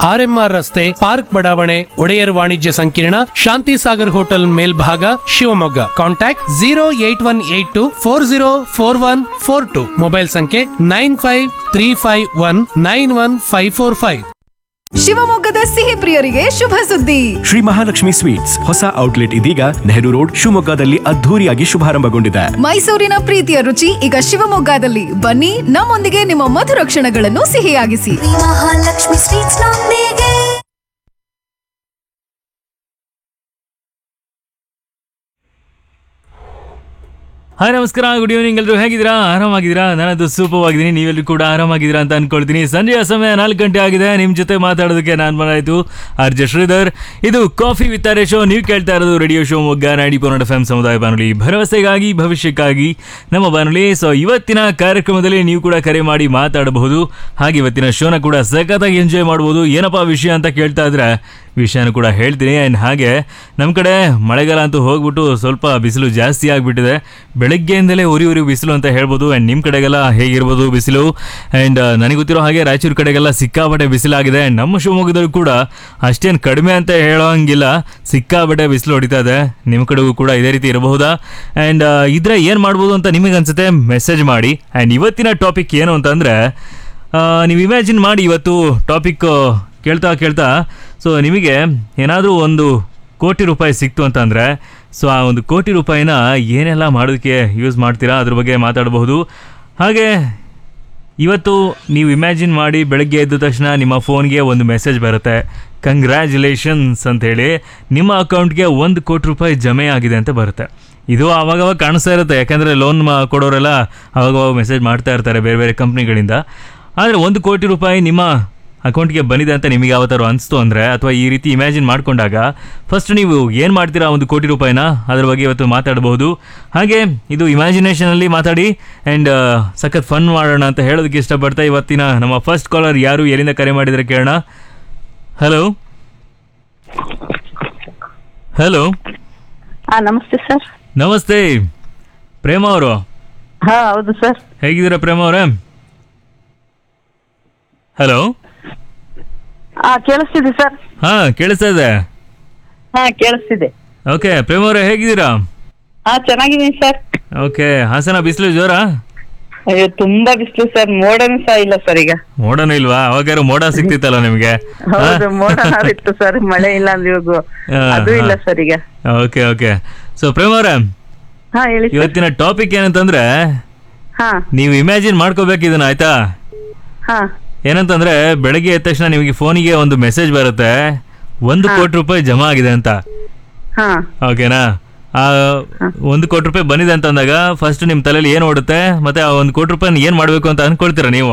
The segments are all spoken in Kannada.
ಆರ್ಎಂಆರ್ ರಸ್ತೆ ಪಾರ್ಕ್ ಬಡಾವಣೆ ಒಡೆಯರ್ ವಾಣಿಜ್ಯ ಸಂಕೀರ್ಣ ಶಾಂತಿ ಸಾಗರ್ ಹೋಟೆಲ್ ಮೇಲ್ಭಾಗ Shivamogga contact zero eight one eight two four zero four one four two mobile ಸಂಖ್ಯೆ nine five three five one nine one five four five ಶಿವಮೊಗ್ಗದ ಸಿಹಿ ಪ್ರಿಯರಿಗೆ ಶುಭ ಸುದ್ದಿ ಶ್ರೀ ಮಹಾಲಕ್ಷ್ಮಿ ಸ್ವೀಟ್ಸ್ ಹೊಸ ಔಟ್ಲೆಟ್ ಇದೀಗ ನೆಹರು ರೋಡ್ ಶಿವಮೊಗ್ಗದಲ್ಲಿ ಅದ್ಧೂರಿಯಾಗಿ ಶುಭಾರಂಭಗೊಂಡಿದೆ ಮೈಸೂರಿನ ಪ್ರೀತಿಯ ರುಚಿ ಈಗ ಶಿವಮೊಗ್ಗದಲ್ಲಿ ಬನ್ನಿ ನಮ್ಮೊಂದಿಗೆ ನಿಮ್ಮ ಮಧುರ ಕ್ಷಣಗಳನ್ನು ಸಿಹಿಯಾಗಿಸಿ ಮಹಾಲಕ್ಷ್ಮಿ ಸ್ವೀಟ್ಸ್ ನೊಂದಿಗೆ ಹಾಯ್ ನಮಸ್ಕಾರ ಗುಡ್ ಈವ್ನಿಂಗ್ ಎಲ್ಲರೂ ಹೇಗಿದ್ದೀರಾ ಆರಾಮಾಗಿದ್ದೀರಾ ನಾನದು ಸೂಪವಾಗಿದ್ದೀನಿ ನೀವೆಲ್ಲರೂ ಕೂಡ ಆರಾಮಾಗಿದ್ದೀರಾ ಅಂತ ಅನ್ಕೊಳ್ತೀನಿ ಸಂಜೆಯ ಸಮಯ ನಾಲ್ಕು ಗಂಟೆ ಆಗಿದೆ ನಿಮ್ಮ ಜೊತೆ ಮಾತಾಡೋದಕ್ಕೆ ನಾನು ಬಂದಾಯಿತು ಆರ್ ಜೆ ಶ್ರೀಧರ್ ಇದು ಕಾಫಿ ವಿತ್ತಾರೆ ಶೋ ನೀವು ಕೇಳ್ತಾ ಇರೋದು ರೇಡಿಯೋ ಶೋ ಮೊಗ್ಗ ನಾಡಿ ಪೋನಡ್ ಎಫ್ ಎಂ ಸಮುದಾಯ ಬಾನುಲಿ ಭರವಸೆಗಾಗಿ ಭವಿಷ್ಯಕ್ಕಾಗಿ ನಮ್ಮ ಬಾನುಲಿ ಸೊ ಇವತ್ತಿನ ಕಾರ್ಯಕ್ರಮದಲ್ಲಿ ನೀವು ಕೂಡ ಕರೆ ಮಾಡಿ ಮಾತಾಡಬಹುದು ಹಾಗೆ ಇವತ್ತಿನ ಶೋನ ಕೂಡ ಸಖತ್ತಾಗಿ ಎಂಜಾಯ್ ಮಾಡ್ಬೋದು ಏನಪ್ಪಾ ವಿಷಯ ಅಂತ ಕೇಳ್ತಾ ಇದ್ರೆ ವಿಷಯನೂ ಕೂಡ ಹೇಳ್ತೀನಿ ಆ್ಯಂಡ್ ಹಾಗೆ ನಮ್ಮ ಕಡೆ ಮಳೆಗಾಲ ಅಂತೂ ಹೋಗ್ಬಿಟ್ಟು ಸ್ವಲ್ಪ ಬಿಸಿಲು ಜಾಸ್ತಿ ಆಗಿಬಿಟ್ಟಿದೆ ಬೆಳಗ್ಗೆಯಿಂದಲೇ ಉರಿ ಉರಿ ಬಿಸಿಲು ಅಂತ ಹೇಳ್ಬೋದು ಆ್ಯಂಡ್ ನಿಮ್ಮ ಕಡೆಗೆಲ್ಲ ಹೇಗಿರ್ಬೋದು ಬಿಸಿಲು ಆ್ಯಂಡ್ ನನಗೆ ಗೊತ್ತಿರೋ ಹಾಗೆ ರಾಯಚೂರು ಕಡೆಗೆಲ್ಲ ಸಿಕ್ಕಾಪಟ್ಟೆ ಬಿಸಿಲಾಗಿದೆ ಆ್ಯಂಡ್ ನಮ್ಮ ಶಿವಮೊಗ್ಗದಲ್ಲೂ ಕೂಡ ಅಷ್ಟೇನು ಕಡಿಮೆ ಅಂತ ಹೇಳೋಂಗಿಲ್ಲ ಸಿಕ್ಕಾಪಟ್ಟೆ ಬಿಸಿಲು ಹೊಡಿತಾ ಇದೆ ನಿಮ್ಮ ಕಡೆಗೂ ಕೂಡ ಇದೇ ರೀತಿ ಇರಬಹುದಾ ಆ್ಯಂಡ್ ಇದ್ರೆ ಏನು ಮಾಡ್ಬೋದು ಅಂತ ನಿಮಗೆ ಅನ್ಸುತ್ತೆ ಮೆಸೇಜ್ ಮಾಡಿ ಆ್ಯಂಡ್ ಇವತ್ತಿನ ಟಾಪಿಕ್ ಏನು ಅಂತಂದರೆ ನೀವು ಇಮ್ಯಾಜಿನ್ ಮಾಡಿ ಇವತ್ತು ಟಾಪಿಕ್ ಕೇಳ್ತಾ ಕೇಳ್ತಾ ಸೊ ನಿಮಗೆ ಏನಾದರೂ ಒಂದು ಕೋಟಿ ರೂಪಾಯಿ ಸಿಕ್ತು ಅಂತಂದರೆ ಸೊ ಆ ಒಂದು ಕೋಟಿ ರೂಪಾಯಿನ ಏನೆಲ್ಲ ಮಾಡೋದಕ್ಕೆ ಯೂಸ್ ಮಾಡ್ತೀರಾ ಅದ್ರ ಬಗ್ಗೆ ಮಾತಾಡಬಹುದು ಹಾಗೆ ಇವತ್ತು ನೀವು ಇಮ್ಯಾಜಿನ್ ಮಾಡಿ ಬೆಳಗ್ಗೆ ಎದ್ದ ತಕ್ಷಣ ನಿಮ್ಮ ಫೋನ್ಗೆ ಒಂದು ಮೆಸೇಜ್ ಬರುತ್ತೆ ಕಂಗ್ರ್ಯಾಚುಲೇಷನ್ಸ್ ಅಂತೇಳಿ ನಿಮ್ಮ ಅಕೌಂಟ್ಗೆ ಒಂದು ಕೋಟಿ ರೂಪಾಯಿ ಜಮೆ ಆಗಿದೆ ಅಂತ ಬರುತ್ತೆ ಇದು ಆವಾಗವಾಗ ಕಾಣಿಸ್ತಾ ಇರುತ್ತೆ ಯಾಕಂದರೆ ಲೋನ್ ಕೊಡೋರೆಲ್ಲ ಅವಾಗವಾಗ ಮೆಸೇಜ್ ಮಾಡ್ತಾ ಇರ್ತಾರೆ ಬೇರೆ ಬೇರೆ ಕಂಪ್ನಿಗಳಿಂದ ಆದರೆ ಒಂದು ಕೋಟಿ ರೂಪಾಯಿ ನಿಮ್ಮ ಅಕೌಂಟ್ಗೆ ಬಂದಿದೆ ಅಂತ ನಿಮಗೆ ಯಾವತ್ತಾರು ಅನಿಸ್ತು ಅಂದರೆ ಅಥವಾ ಈ ರೀತಿ ಇಮ್ಯಾಜಿನ್ ಮಾಡ್ಕೊಂಡಾಗ ಫಸ್ಟ್ ನೀವು ಏನು ಮಾಡ್ತೀರಾ ಒಂದು ಕೋಟಿ ರೂಪಾಯಿನ ಅದ್ರ ಬಗ್ಗೆ ಇವತ್ತು ಮಾತಾಡಬಹುದು ಹಾಗೆ ಇದು ಇಮ್ಯಾಜಿನೇಷನಲ್ಲಿ ಮಾತಾಡಿ ಆ್ಯಂಡ್ ಸಖತ್ ಫನ್ ಮಾಡೋಣ ಅಂತ ಹೇಳೋದಕ್ಕೆ ಇಷ್ಟಪಡ್ತಾ ಇವತ್ತಿನ ನಮ್ಮ ಫಸ್ಟ್ ಕಾಲರ್ ಯಾರು ಎಲ್ಲಿಂದ ಕರೆ ಮಾಡಿದರೆ ಕೇಳೋಣ ಹಲೋ ಹಲೋ ಹಾ ನಮಸ್ತೆ ಸರ್ ನಮಸ್ತೆ ಪ್ರೇಮ ಅವರು ಹಾ ಹೌದು ಸರ್ ಹೇಗಿದ್ದೀರಾ ಪ್ರೇಮ ಅವರೇ ಹಲೋ ಹಾ ಕೇಳಿಸ್ತಿದೆ ಸರ್ ಹಾಂ ಕೇಳಿಸ್ತಾ ಇದೆ ಹಾ ಕೇಳಿಸ್ತಿದೆ ಓಕೆ ಪ್ರೇಮ ಅವರೇ ಹೇಗಿದ್ದೀರಾ ಹಾ ಚೆನ್ನಾಗಿದ್ದೀನಿ ಸರ್ ಓಕೆ ಹಾಸನ ಬಿಸಿಲು ಜೋರ ಅಯ್ಯೋ ತುಂಬಾ ಬಿಸಿಲು ಸರ್ ಮೋಡನೂ ಸಹ ಇಲ್ಲ ಸರ್ ಈಗ ಮೋಡನೂ ಇಲ್ವಾ ಅವಾಗಾರು ಮೋಡ ಸಿಕ್ತಿತ್ತಲ್ಲ ನಿಮಗೆ ಹೌದು ಮೋಡ ಇತ್ತು ಸರ್ ಮಳೆ ಇಲ್ಲ ಅಂದ್ರೆ ಇವಾಗ ಹಾ, ಅದು ಇಲ್ಲ ಹಾ. ಸರ್ ಈಗ ಓಕೆ ಓಕೆ ಸೊ ಪ್ರೇಮ ಅವರೇ ಹಾ ಹೇಳಿ ಸರ್ ಇವತ್ತಿನ ಟಾಪಿಕ್ ಏನಂತಂದ್ರೆ ಹಾ ನೀವು ಇಮ್ಯಾಜಿನ್ ಮಾಡ್ಕೋಬೇಕು ಇದನ್ನ ಆಯ್ತಾ ಹಾ ಏನಂತಂದ್ರೆ ಬೆಳಗ್ಗೆ ಎದ್ದ ತಕ್ಷಣ ನಿಮಗೆ ಫೋನಿಗೆ ಒಂದು ಮೆಸೇಜ್ ಬರುತ್ತೆ ಒಂದು ಕೋಟಿ ರೂಪಾಯಿ ಜಮಾ ಆಗಿದೆ ಅಂತ ಹಾ ಓಕೆನಾ ಆ ಒಂದು ಕೋಟಿ ರೂಪಾಯಿ ಬಂದಿದೆ ಅಂತ ಅಂದಾಗ ಫಸ್ಟ್ ನಿಮ್ಮ ತಲೆಯಲ್ಲಿ ಏನು ಓಡುತ್ತೆ ಮತ್ತೆ ಆ ಒಂದು ಕೋಟಿ ರೂಪಾಯಿ ಏನು ಮಾಡಬೇಕು ಅಂತ ಅನ್ಕೊಳ್ತೀರಾ ನೀವು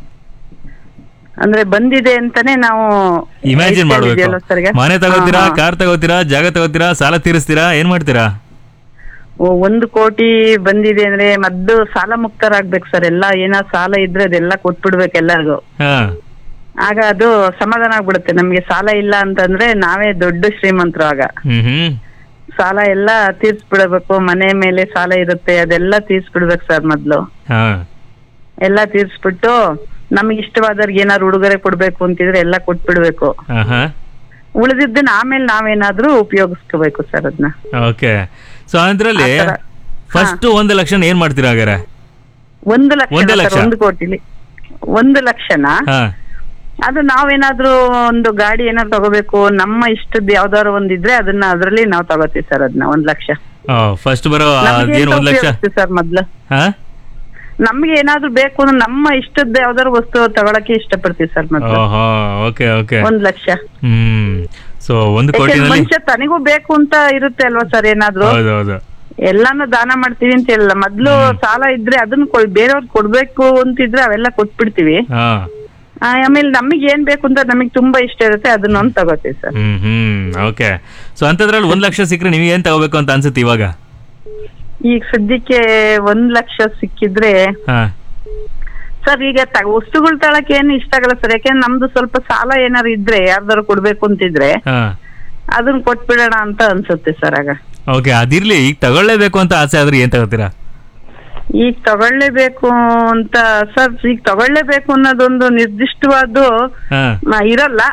ಅಂದ್ರೆ ಬಂದಿದೆ ಅಂತಾನೆ ನಾವು ಇಮ್ಯಾಜಿನ್ ಹೇಳ್ತಾ ಇದೆಯಲ್ಲ ಸರ್ ಈಗ? ಮಾಡ್ಬೇಕು ಮನೆ ತಗೋತೀರಾ ಹಾ, ಹಾ. ಕಾರ್ ತಗೋತೀರಾ ಜಾಗ ತಗೋತೀರಾ ಸಾಲ ತೀರಿಸ್ತೀರಾ ಏನ್ ಮಾಡ್ತೀರಾ ಓ, ಒಂದು ಕೋಟಿ ಬಂದಿದೆ ಅಂದ್ರೆ ಮದ್ದು ಸಾಲ ಮುಕ್ತರಾಗ್ಬೇಕು ಸರ್ ಎಲ್ಲ ಏನೋ ಸಾಲ ಇದ್ರೆ ಅದೆಲ್ಲ ಕೊಟ್ಬಿಡ್ಬೇಕು ಎಲ್ಲರಿಗೂ ಹಾ ಆಗ ಅದು ಸಮಾಧಾನ ಆಗ್ಬಿಡುತ್ತೆ ನಮ್ಗೆ ಸಾಲ ಇಲ್ಲ ಅಂತಂದ್ರೆ ನಾವೇ ದೊಡ್ಡ ಶ್ರೀಮಂತರು ಆಗ ಹ್ಮ್ ಹ್ಮ್ ಸಾಲ ಎಲ್ಲ ತೀರ್ಸ್ಬಿಡಬೇಕು ಮನೆ ಮೇಲೆ ಸಾಲ ಇರುತ್ತೆ ಅದೆಲ್ಲ ತೀರ್ಸ್ಬಿಡ್ಬೇಕು ಸರ್ ಮೊದ್ಲು ಹಾ ಎಲ್ಲ ತೀರ್ಸ್ಬಿಟ್ಟು ನಮ್ಗೆ ಇಷ್ಟವಾದವ್ರಿಗೆ ಏನಾದ್ರು ಉಡುಗೊರೆ ಕೊಡ್ಬೇಕು ಅಂತಿದ್ರೆ ಎಲ್ಲ ಕೊಟ್ಬಿಡ್ಬೇಕು ಆಹಾ ಉಳಿದಿದ್ದನ್ನ ಆಮೇಲೆ ನಾವೇನಾದ್ರೂ ಉಪಯೋಗಿಸ್ಕೋಬೇಕು ಸರ್ ಅದನ್ನ ಓಕೆ ಸೊ ಅದ್ರಲ್ಲಿ ಆ ಥರ. ಫಸ್ಟ್ ಒಂದು ಲಕ್ಷ ಏನ್ ಮಾಡ್ತೀರಾ ಹಾಗಾರೆ ಒಂದು ಲಕ್ಷ ಒಂದೇ ಸರ್, ಲಕ್ಷ? ಒಂದು ಕೋಟಿಲಿ ಒಂದು ಲಕ್ಷನ ಹಾ ಅದು ನಾವೇನಾದ್ರೂ ಒಂದು ಗಾಡಿ ಏನಾದ್ರು ತಗೋಬೇಕು ನಮ್ಮ ಇಷ್ಟದ ಯಾವ್ದಾದ್ರು ಒಂದಿದ್ರೆ ಅದನ್ನ ಅದ್ರಲ್ಲಿ ನಾವು ತಗೋತೀವಿ ಸರ್ ಅದನ್ನ ಒಂದ್ ಲಕ್ಷ ಫಸ್ಟ್ ಬರೋ ನಮ್ಗೆ ಏನು ಒಂದ್ ಲಕ್ಷ ಸರ್ ಮೊದ್ಲು ಹಾ ನಮ್ಗೆ ಏನಾದ್ರು ಬೇಕು ಅಂದ್ರೆ ನಮ್ಮ ಇಷ್ಟದ ಯಾವ್ದಾದ್ರು ವಸ್ತು ತಗೊಳಕ್ಕೆ ಇಷ್ಟಪಡ್ತೀವಿ ಸರ್ ಮೊದ್ಲು ಓಹೋ ಓಕೆ ಓಕೆ ಒಂದ್ ಲಕ್ಷ ಹ್ಮ್ ಸೊ ಒಂದು ಯಾಕೆಂದ್ರೆ ಕೋಟಿನಲ್ಲಿ ಮನುಷ್ಯ ತನಿಗೂ ಬೇಕು ಅಂತ ಇರುತ್ತೆ ಅಲ್ವಾ ಸರ್ ಏನಾದ್ರು ಹೌದೌದು ಎಲ್ಲಾನು ದಾನ ಮಾಡ್ತೀವಿ ಅಂತ ಹೇಳಲ್ಲ ಮೊದ್ಲು ಸಾಲ ಇದ್ರೆ ಅದನ್ನ ಕೊಡ್ ಬೇರೆಯವ್ರಿಗೆ ಕೊಡ್ಬೇಕು ಅಂತಿದ್ರೆ ಅವೆಲ್ಲ ಕೊಟ್ಬಿಡ್ತೀವಿ ಹಾ ಆ, ಆಮೇಲೆ ನಮಗೆ ಏನ್ ಬೇಕು ಅಂತ ನಮಗೆ ತುಂಬಾ ಇಷ್ಟ ಇರುತ್ತೆ ಅದನ್ನ ಒಂದು ತಗೋತೀವಿ sir hmm hmm okay so ಅಂತದ್ರಲ್ಲಿ ಒಂದ್ ಲಕ್ಷ ಸಿಕ್ಕರೆ ನಿಮಗೆ ಏನ್ ತಗೋಬೇಕು ಅಂತ ಅನ್ಸುತ್ತೆ ಇವಾಗ ಈಗ ಸದ್ಯಕ್ಕೆ ಒಂದ್ ಲಕ್ಷ ಸಿಕ್ಕಿದ್ರೆ ಹಾ ಸರ್ ಈಗ ತ- ವಸ್ತುಗಳು ತಗೊಳಕ್ ಏನು ಇಷ್ಟ ಆಗಲ್ಲ ಸರ್ ಯಾಕೆಂದ್ರೆ ನಮ್ದು ಸ್ವಲ್ಪ ಸಾಲ ಏನಾರು ಇದ್ರೆ ಯಾರ್ದಾರು ಕೊಡ್ಬೇಕು ಅಂತಿದ್ರೆ ಹಾ ಅದನ್ನ ಕೊಟ್ಬಿಡೋಣ ಅಂತ ಅನ್ಸುತ್ತೆ ಸರ್ ಆಗ ಓಕೆ ಅದಿರ್ಲಿ ಈಗ ತಗೊಳ್ಳೇಬೇಕು ಅಂತ ಆಸೆ ಆದ್ರೆ ಏನ್ ತಗೋತೀರಾ ಈಗ ತಗೊಳ್ಳೇಬೇಕು ಅಂತ ಸರ್ ಈಗ ತಗೊಳ್ಳೇಬೇಕು ಅನ್ನೋದೊಂದು ನಿರ್ದಿಷ್ಟವಾದ ಹಾ ಮ- ಇರಲ್ಲ